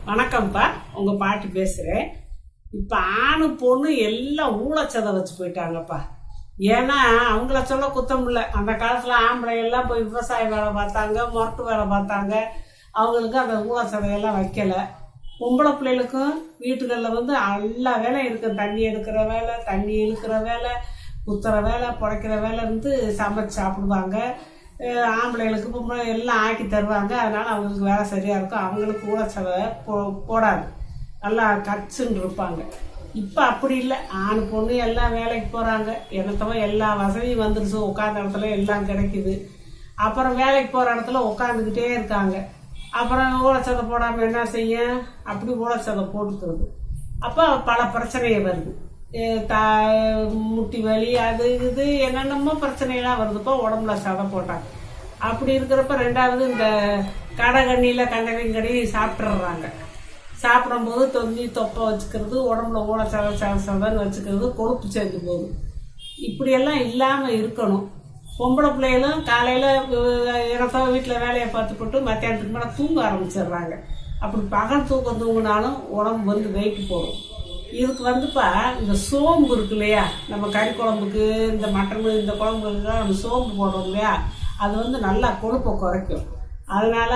வணக்கம்ப்பா உங்க பாட்டி பேசுறேன் இப்ப ஆணு பொண்ணு எல்லாம் ஊழச்சதை வச்சு போயிட்டாங்கப்பா ஏன்னா அவங்கள சொல்ல குத்தம் இல்லை அந்த காலத்துல ஆம்பளை எல்லாம் போய் விவசாய வேலை பார்த்தாங்க முரட்டு வேலை பார்த்தாங்க அவங்களுக்கு அந்த ஊழச்சதையெல்லாம் வைக்கல பொம்பளை பிள்ளைகளுக்கும் வீட்டுகளில் வந்து எல்லா வேலையும் இருக்கு தண்ணி எடுக்கிற வேலை தண்ணி இழுக்கிற வேலை குத்துற வேலை புடைக்கிற வேலை இருந்து சமைச்சு சாப்பிடுவாங்க அஹ் ஆம்பளைகளுக்கு பொம்பளை எல்லாம் ஆக்கி தருவாங்க அதனால அவங்களுக்கு வேலை சரியா இருக்கும் அவங்களுக்கு ஊழச்சதை போ போடாது நல்லா கச்சுன்னு இருப்பாங்க இப்போ அப்படி இல்லை ஆண் பொண்ணு எல்லாம் வேலைக்கு போகிறாங்க என்னத்தவோ எல்லா வசதியும் வந்துருச்சு உட்காந்த இடத்துல எல்லாம் கிடைக்குது அப்புறம் வேலைக்கு போகிற இடத்துல உட்காந்துக்கிட்டே இருக்காங்க அப்புறம் ஊழச்சதை போடாமல் என்ன செய்ய அப்படி ஊழச்சதை போட்டுக்கிறது அப்போ பல பிரச்சனைகள் வருது ஏ, த முட்டி வலி அது இது என்னென்னமோ பிரச்சனையெல்லாம் வருதுப்போ உடம்புல சதை போட்டாங்க அப்படி இருக்கிறப்ப ரெண்டாவது இந்த கடை கண்ணியில் கண்டவையும் கடி சாப்பிட்றாங்க சாப்பிடும்போது தொந்தி தொப்பை வச்சுக்கிறது உடம்புல ஊட சத சத சதன்னு வச்சுக்கிறது கொழுப்பு சேர்ந்து போகுது இப்படியெல்லாம் இல்லாமல் இருக்கணும் பொம்பளை பிள்ளைகளும் காலையில் இறத்தோ வீட்டில் வேலையை பார்த்துப்பட்டு மத்தியானத்துக்கு மேலே தூங்க ஆரம்பிச்சிடுறாங்க அப்படி பகல் தூக்கம் தூங்கினாலும் உடம்பு வந்து வெயிட் போடும் இதுக்கு வந்துப்பா இந்த சோம்பு இருக்கு இல்லையா நம்ம கறி குழம்புக்கு இந்த மட்டன் இந்த குழம்புக்குலாம் நம்ம சோம்பு போடுறோம் இல்லையா அது வந்து நல்லா கொழுப்பை குறைக்கும் அதனால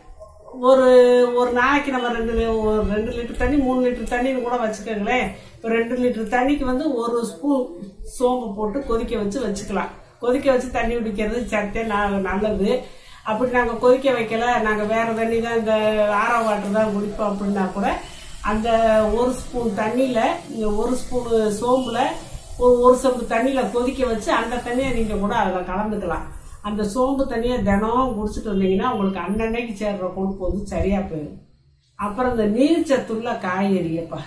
ஒரு ஒரு நாளைக்கு நம்ம ரெண்டு லி- ஒரு ரெண்டு லிட்டர் தண்ணி மூணு லிட்டர் தண்ணின்னு கூட வச்சுக்கோங்களேன் இப்போ ரெண்டு லிட்டர் தண்ணிக்கு வந்து ஒரு ஸ்பூன் சோம்பு போட்டு கொதிக்க வச்சு வச்சுக்கலாம் கொதிக்க வச்சு தண்ணி குடிக்கிறது சத்தே ந- நல்லது அப்படி நாங்கள் கொதிக்க வைக்கல நாங்கள் வேற தண்ணி தான் இந்த ஆரோ வாட்டர் தான் குடிப்போம் அப்படின்னா கூட அந்த ஒரு ஸ்பூன் தண்ணியில் இந்த ஒரு ஸ்பூன் சோம்புல ஒரு ஒரு சொம்பு தண்ணியில் கொதிக்க வச்சு அந்த தண்ணியை நீங்கள் கூட அதில் கலந்துக்கலாம் அந்த சோம்பு தண்ணியை தினம் குடிச்சிட்டு வந்தீங்கன்னா உங்களுக்கு அன்னன்னைக்கு சேர்ற கொழுப்பு வந்து சரியாக போயிடும் அப்புறம் இந்த நீர்ச்சத்துள்ள காய்கறியப்பா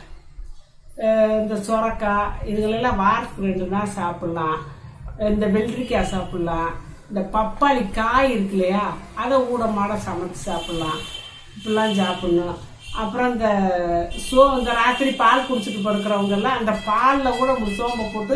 அஹ் இந்த சொரக்காய் இதுகளெல்லாம் வாரத்துக்கு ரெண்டு நாள் சாப்பிடலாம் இந்த வெள்ளரிக்காய் சாப்பிடலாம் இந்த பப்பாளி காய் இருக்கு இல்லையா அதை ஊடமாட சமைச்சு சாப்பிடலாம் இப்படிலாம் சாப்பிடணும் அப்புறம் இந்த சோ இந்த ராத்திரி பால் குடிச்சிட்டு படுக்கிறவங்க எல்லாம் அந்த பாலில் கூட ஒரு சோம்பை போட்டு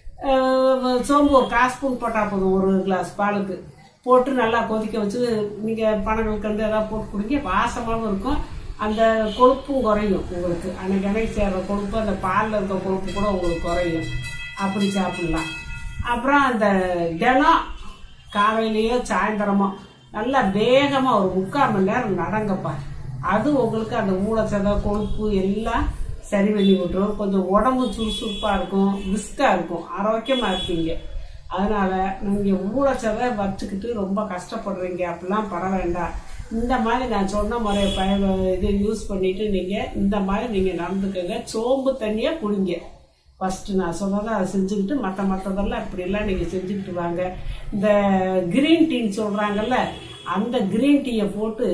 அஹ், சோம்பு ஒரு கால் ஸ்பூன் போட்டால் போதும் ஒரு கிளாஸ் பாலுக்கு போட்டு நல்லா கொதிக்க வச்சு நீங்கள் பனங்கள் கண்டு எதாவது போட்டு குடிங்க வாசமாகவும் இருக்கும் அந்த கொழுப்பும் குறையும் உங்களுக்கு அன்னைக்கு அன்னைக்கு சேர்ற கொழுப்பு அந்த பாலில் இருக்க கொழுப்பு கூட உங்களுக்கு குறையும் அப்படி சாப்பிடலாம் அப்புறம் அந்த தினம் காலையிலேயோ சாயந்தரமோ நல்லா வேகமாக ஒரு முக்கால் மணி நேரம் நடங்கப்பா அது உங்களுக்கு அந்த ஊழச்சதை கொழுப்பு எல்லாம் சரி பண்ணி விட்டுரும் கொஞ்சம் உடம்பு சுறுசுறுப்பாக இருக்கும் பிஸ்காக இருக்கும் ஆரோக்கியமாக இருப்பீங்க அதனால நீங்க ஊழச்சதை வச்சுக்கிட்டு ரொம்ப கஷ்டப்படுறீங்க அப்படிலாம் பட வேண்டாம் இந்த மாதிரி நான் சொன்ன முறையை பய இது யூஸ் பண்ணிட்டு நீங்க இந்த மாதிரி நீங்க நடந்துக்கங்க சோம்பு தண்ணியா குடிங்க ஃபர்ஸ்ட் நான் சொன்னதை அதை செஞ்சுக்கிட்டு மற்ற மற்றதெல்லாம் இப்படியெல்லாம் நீங்க செஞ்சுக்கிட்டு வாங்க இந்த கிரீன் டீன்னு சொல்றாங்கல்ல அந்த கிரீன் டீயை போட்டு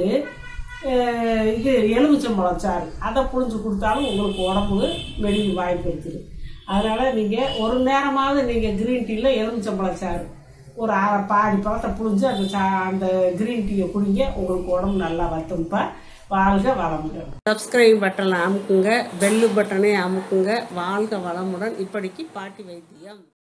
அஹ், இது எலுமிச்சம்பழம் சாறு அதை புழிஞ்சு கொடுத்தாலும் உங்களுக்கு உடம்பு வெளியே வாய்ப்பு இருக்குது அதனால நீங்க ஒரு நேரமாவது நீங்க கிரீன் டீல எலுமிச்சம்பழம் சாறு ஒரு அரை பாதி பழத்தை புழிஞ்சு அந்த சா அந்த கிரீன் டீயை குடிங்க உங்களுக்கு உடம்பு நல்லா வத்தும்ப்பா வாழ்க வளமுடன் சப்ஸ்கிரைப் பட்டனை அமுக்குங்க பெல்லு பட்டனை அமுக்குங்க வாழ்க வளமுடன் இப்படிக்கு பாட்டி வைத்தியம்